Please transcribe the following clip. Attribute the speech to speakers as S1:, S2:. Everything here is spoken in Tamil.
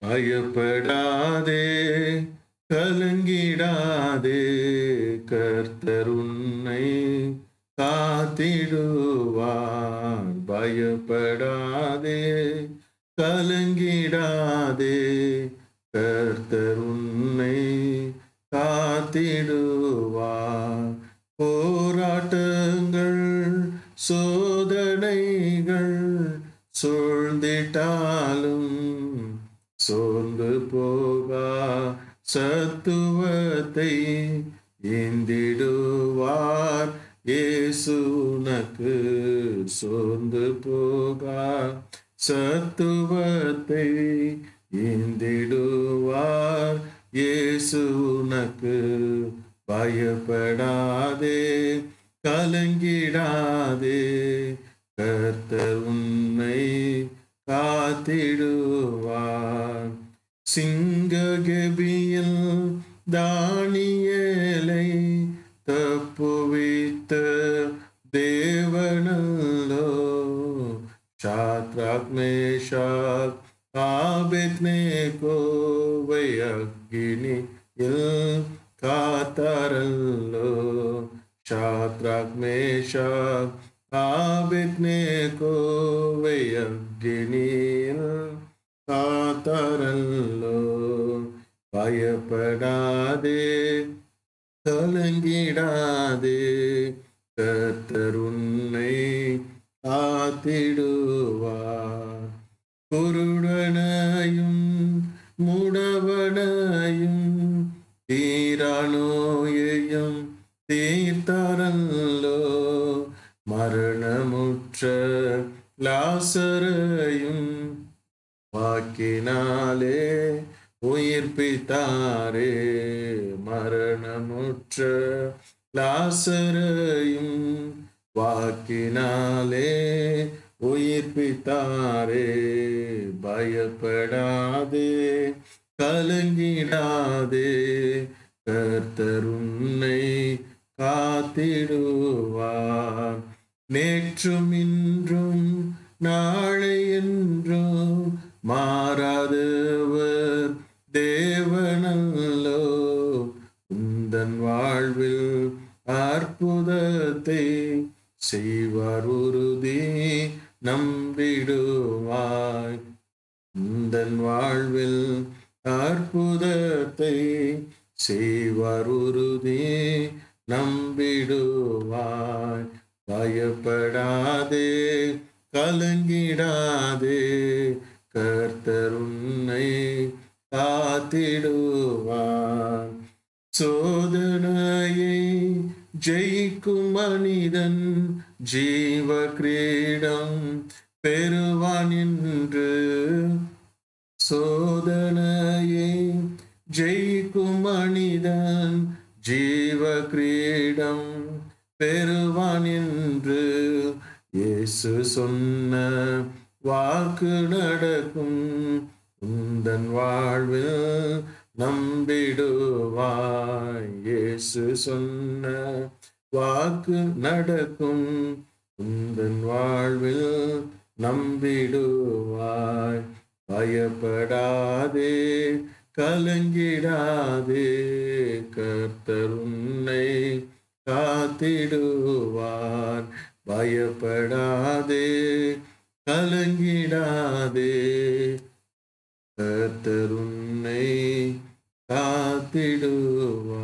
S1: பயப்படாதே கலங்கிடாதே கர்த்தர் உன்னை காத்திடுவார் பயப்படாதே கலங்கிடாதே கர்த்தர் உன்னை காத்திடுவார் போராட்டங்கள் சோதனைகள் சூழ்ந்திட்டாலும் சோர்ந்து போகா சத்துவத்தை ஏந்திடுவார் இயேசு உனக்கு சோர்ந்து போகா சத்துவத்தை ஏந்திடுவார் இயேசு உனக்கு பயப்படாதே கலங்கிடாதே கர்த்தர் உன்னை காத்திடுவார் சிங்ககபியில் தானியலை தப்புவித்த தேவனல்லோ சாத்ராக் மேஷாக் ஆபெத்னே கோவை அக்கினியில் காத்தாரல்லோ சாத்ராக் மேஷாக் ஆபெத்னே கோவை அக்கினியில் காத்தாரல்லோ பயப்படாதே கலங்கிடாதே கர்த்தர் உன்னை காத்திடுவார் குருடனையும் முடவனையும் தீரானோயையும் தீர்த்தாரல்லோ மரணமுற்ற லாசரையும் வாக்கினாலே உயிர்ப்பித்தாரே மரணமுற்ற லாசரையும் வாக்கினாலே உயிர்ப்பித்தாரே பயப்படாதே கலங்கிடாதே கர்த்தர் உன்னை காத்திடுவார் நேற்றும் இன்றும் நாளை என்றும் மாறாதவர் தேவனல்லோ உந்தன் வாழ்வில் அற்புதத்தை செய்வார் உறுதி நம்பிடுவாய் உந்தன் வாழ்வில் அற்புதத்தை செய்வார் உறுதி நம்பிடுவாய் பயப்படாதே கலங்கிடாதே கர்த்தர் உன்னை காத்திடுவார் சோதனையை ஜெயிக்கும் மனிதன் ஜீவ கிரீடம் பெறுவான் என்று சோதனையை ஜெயிக்கும் மனிதன் ஜீவ கிரீடம் பெறுவான் என்று இயேசு சொன்ன வாக்கு நடக்கும் உந்தன் வாழ்வில் நம்பிடுவாய் இயேசு சொன்ன வாக்கு நடக்கும் உந்தன் வாழ்வில் நம்பிடுவாய் பயப்படாதே கலங்கிடாதே கர்த்தர் உன்னை காத்திடுவார் பயப்படாதே கலங்கிடாதே கர்த்தர் உன்னை காத்திடுவார்